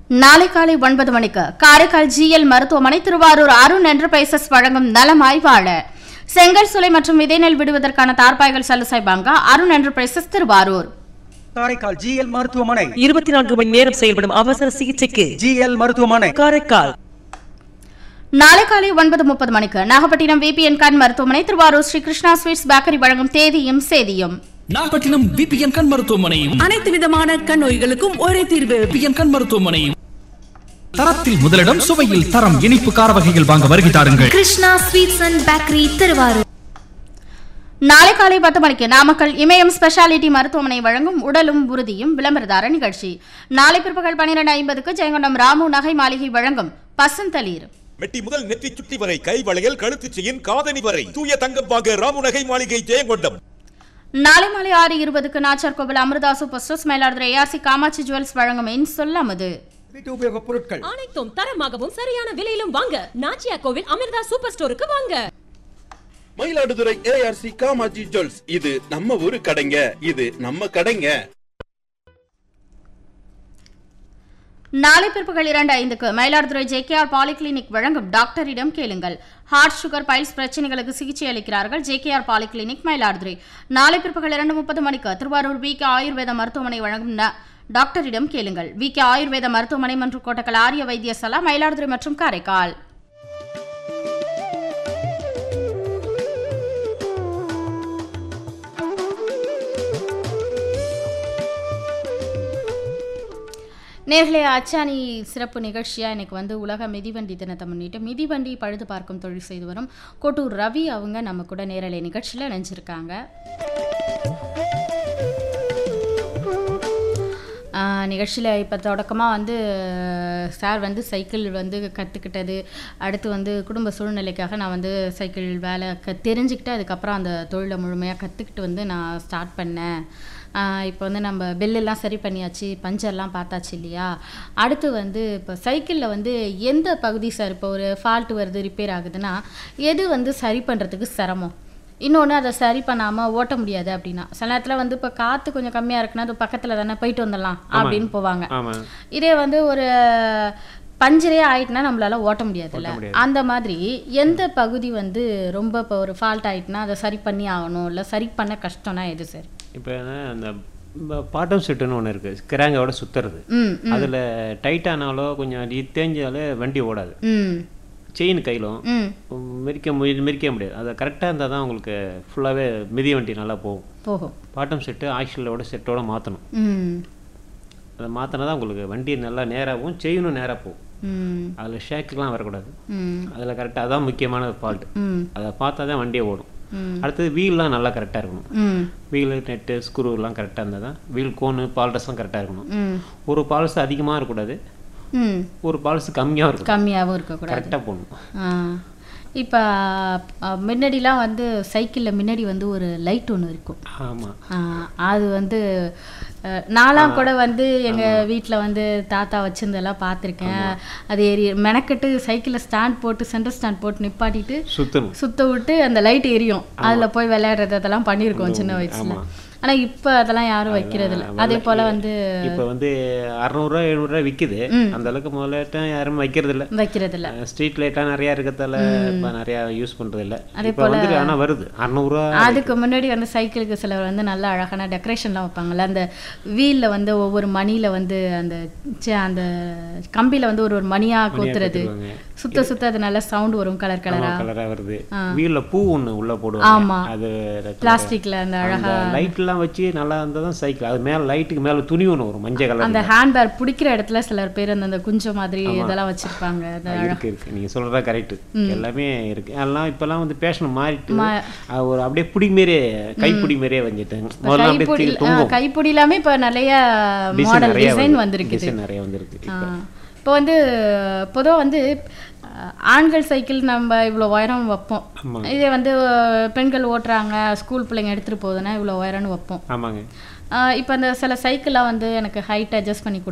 நாளை காலை ஒன்பது மணிக்கு காரைக்கால் ஜிஎல் மருத்துவமனை திருவாரூர் அருண் என்டர்பிரைசஸ் வழங்கும் நலமாய் வாழ செங்கல் சுலை மற்றும் விதைநெல் விடுவதற்கான தார்பாய்கள் சலுசை வாங்க அருண் என்டர்பிரைசஸ் திருவாரூர் காரைக்கால் ஜிஎல் மருத்துவமனை இருபத்தி நான்கு மணி நேரம் செயல்படும் அவசர சிகிச்சைக்கு ஜிஎல் மருத்துவமனை காரைக்கால் நாளை காலை ஒன்பது முப்பது மணிக்கு நாகப்பட்டினம் விபிஎன் கண் மருத்துவமனை திருவாரூர் ஸ்ரீ கிருஷ்ணா ஸ்வீட்ஸ் பேக்கரி வழங்கும் தேதியும் சேதியும் நாகப்பட்டினம் பிபிஎன் கண் மருத்துவமனையும் அனைத்து விதமான கண் நோய்களுக்கும் ஒரே தீர்வு பிபிஎன் கண் மருத்துவமனையும் தரத்தில் முதலிடம் சுவையில் தரம் இனிப்பு கார வகைகள் வாங்க வருகை தாருங்கள் Krishna sweets and bakery Thiruvarur நாளை காலை பத்து மணிக்கு நாமக்கல் இமயம் ஸ்பெஷாலிட்டி மருத்துவமனை வழங்கும் உடலும் உறுதியும் விளம்பரதார நிகழ்ச்சி நாளை பிற்பகல் பன்னிரண்டு ஐம்பதுக்கு ஜெயங்கொண்டம் ராமு நகை மாளிகை வழங்கும் பசந்தளிர் மெட்டி முதல் நெற்றி சுட்டி வரை கை வளையல் கழுத்து செயின் காதணி வரை தூய தங்கம் வாங்க ராமுநகை மாளிகை ஜெயங்கொண்டம் நாளை மாலை ஆறு இருபதுக்கு Nachar Kovil Amirtha super stores Mayiladuthurai ARC Kamatchi jewels வழங்கும் இன் சொல்லாமது வீட்டு உபயோகப் பொருட்கள் அனைத்தும் தரமாகவும் சரியான விலையிலும் வாங்க நாச்சியா கோவில் அமிர்தா சூப்பர் ஸ்டோருக்கு வாங்க மயிலாடுதுறை ஏஆர்சி காமாஜி ஜுவல்ஸ் இது நம்ம ஊரு கடைங்க இது நம்ம கடைங்க நாளை பிற்பகல் இரண்டு ஐந்துக்கு மயிலாடுதுறை ஜேகேஆர் பாலிகிளினிக் வழங்கும் டாக்டரிடம் கேளுங்கள் ஹார்ட் சுகர் பைல்ஸ் பிரச்சனைகளுக்கு சிகிச்சை அளிக்கிறார்கள் ஜேகேஆர் பாலிகிளினிக் மயிலாடுதுறை நாளை பிற்பகல் இரண்டு முப்பது மணிக்கு திருவாரூர் வி கே ஆயுர்வேத மருத்துவமனை வழங்கும் ந- டாக்டரிடம் கேளுங்கள் வி கே ஆயுர்வேத மருத்துவமனை மற்றும் கோட்டக்கல் ஆரிய வைத்தியசாலா மயிலாடுதுறை மற்றும் காரைக்கால் நேர்களே அச்சாணி சிறப்பு நிகழ்ச்சியாக இன்னைக்கு வந்து உலக மிதிவண்டி தினத்தை முன்னிட்டு மிதிவண்டி பழுது பார்க்கும் தொழில் செய்து வரும் கோட்டூர் ரவி அவங்க நம்ம கூட நேரலை நிகழ்ச்சியில் இணைஞ்சிருக்காங்க நிகழ்ச்சியில் இப்போ தொடக்கமாக வந்து சார் வந்து சைக்கிள் வந்து கற்றுக்கிட்டது அடுத்து வந்து குடும்ப சூழ்நிலைக்காக நான் வந்து சைக்கிள் வேலை க தெரிஞ்சுக்கிட்டு அதுக்கப்புறம் அந்த தொழிலை முழுமையாக கற்றுக்கிட்டு வந்து நான் ஸ்டார்ட் பண்ணேன் இப்போ வந்து நம்ம பெல்லெல்லாம் சரி பண்ணியாச்சு பஞ்சர்லாம் பார்த்தாச்சு இல்லையா அடுத்து வந்து இப்போ சைக்கிளில் வந்து எந்த பகுதி சார் இப்போ ஒரு ஃபால்ட் வருது ரிப்பேர் ஆகுதுன்னா எது வந்து சரி பண்ணுறதுக்கு சிரமம் இன்னொன்று அதை சரி பண்ணாமல் ஓட்ட முடியாது அப்படின்னா சில நேரத்தில் வந்து இப்போ காற்று கொஞ்சம் கம்மியாக இருக்குன்னா அது பக்கத்தில் தானே போயிட்டு வந்துடலாம் அப்படின்னு போவாங்க இதே வந்து ஒரு பஞ்சரே ஆயிட்டுனா நம்மளால ஓட்ட முடியாதுல்ல அந்த மாதிரி எந்த பகுதி வந்து ரொம்ப இப்போ ஒரு ஃபால்ட் ஆயிட்டுனா அதை சரி பண்ணி ஆகணும் இல்லை சரி பண்ண கஷ்டம்னா எது சார் இப்போ அந்த பாட்டம் செட்டுன்னு ஒன்று இருக்குது கிராங்கோட சுற்றுறது ம் ம் அதில் டைட்டானாலோ கொஞ்சம் அடி தேஞ்சாலே வண்டி ஓடாது ம் செயின் கையிலும் ம் மிரிக்க முய மிரிக்க முடியாது அது கரெக்டாக இருந்தால் தான் உங்களுக்கு ஃபுல்லாகவே மிதி வண்டி நல்லா போகும் போகும் பாட்டம் செட்டு ஆக்சிலோட செட்டோட மாற்றணும் ம் அதை மாற்றினா தான் உங்களுக்கு வண்டி நல்லா நேராகவும் செயினும் நேராக போகும் ம் அதில் ஷேக்கெலாம் வரக்கூடாது ம் அதில் கரெக்டாக அதான் முக்கியமான ஃபால்ட் ம் அதை பார்த்தா தான் வண்டியே ஓடும் ம். அடுத்தது வீல்லாம் நல்லா கரெக்டாக இருக்கணும் ம் வீல் நெட்டு ஸ்க்ரூலாம் கரெக்டாக இருந்தால் தான் வீல் கோனு பால்டஸ்லாம் கரெக்டாக இருக்கணும் ம் ஒரு பால்ஸ் அதிகமாக இருக்கக்கூடாது ம் ஒரு பால்ஸ் கம்மியாக இருக்கும் கம்மியாகவும் இருக்கக்கூடாது கரெக்டாக போடணும் ஆ இப்போ முன்னாடிலாம் வந்து சைக்கிளில் முன்னாடி வந்து ஒரு லைட் ஒன்று இருக்கும் ஆமாம் ஆ, அது வந்து அஹ், நான்லாம் கூட வந்து எங்கள் வீட்டில் வந்து தாத்தா வச்சிருந்தெல்லாம் பார்த்துருக்கேன் அது ஏறி மெனக்கெட்டு சைக்கிளில் ஸ்டாண்ட் போட்டு சென்டர் ஸ்டாண்ட் போட்டு நிப்பாட்டிட்டு சுற்றணும் சுத்த விட்டு அந்த லைட் எரியும் அதில் போய் விளையாடுறது அதெல்லாம் பண்ணியிருக்கோம் சின்ன வயசுல ஆமா. ஆனால் இப்போ அதெல்லாம் யாரும் வைக்கிறது இல்லை அதே போல் வந்து இப்போ வந்து அறநூறுவா எழுநூறுவா விற்கிது அந்த அளவுக்கு முதல்ல யாரும் வைக்கிறது இல்லை வைக்கிறது இல்லை ஸ்ட்ரீட் லைட்லாம் நிறையா இருக்கிறதால இப்போ நிறையா யூஸ் பண்ணுறது இல்லை அதே இப்போ வந்து ஆனால் வருது அறநூறுவா அதுக்கு முன்னாடி வந்து சைக்கிளுக்கு சிலர் வந்து நல்ல அழகான டெக்கரேஷன்லாம் வைப்பாங்கல்ல அந்த வீலில் வந்து ஒவ்வொரு மணியில் வந்து அந்த ச்சே, அந்த கம்பியில் வந்து ஒரு ஒரு மணியாக கோத்துறது கோத்துருவாங்க. சுத்த சுத்த அது நல்ல சவுண்ட் வரும் கலர் கலரா கலராக வருது வீல்ல பூ ஒன்று உள்ள போடுவாங்க ஆமா. அது பிளாஸ்டிக்ல அந்த அழகா லைட்லாம் வச்சு நல்லா இருந்தால் தான் சைக்கிள் அது மேலே லைட்டுக்கு மேலே துணி ஒன்று வரும் மஞ்சள் கலர் அந்த ஹேண்ட்பேக் பிடிக்கிற இடத்துல சிலர் பேர் அந்த அந்த குஞ்சம் மாதிரி இதெல்லாம் வச்சிருப்பாங்க அது அழகா இருக்கு இருக்கு நீங்க சொல்றதா கரெக்ட் எல்லாமே இருக்கு எல்லாம் இப்பெல்லாம் வந்து பேஷன் மாறிட்டு மா- அது ஒரு அப்படியே பிடி மாரியே கைப்பிடி மாரியே வந்துட்டாங்க முதல்ல அப்படியே கைப்பொடி தீ- தொங்கும் கைப்பொடி எல்லாமே இப்போ நிறைய டிசைன் மாடல் நிறைய டிசைன் வந்திருக்குது டிசைன் நிறைய வந்திருக்கு ஆ. இப்போ வந்து பொதுவாக வந்து அஹ், ஆண்கள் சைக்கிள் நம்ம இவ்வளோ உயரம் வைப்போம் ஆமா. இதே வந்து அஹ், பெண்கள் ஓட்டுறாங்க ஸ்கூல் பிள்ளைங்க எடுத்துகிட்டு போகுதுன்னா இவ்வளோ உயரம்னு வைப்போம் ஆமாங்க இப்போ அந்த சில சைக்கிளாக வந்து எனக்கு ஹைட் அட்ஜஸ்ட் பண்ணி கொடு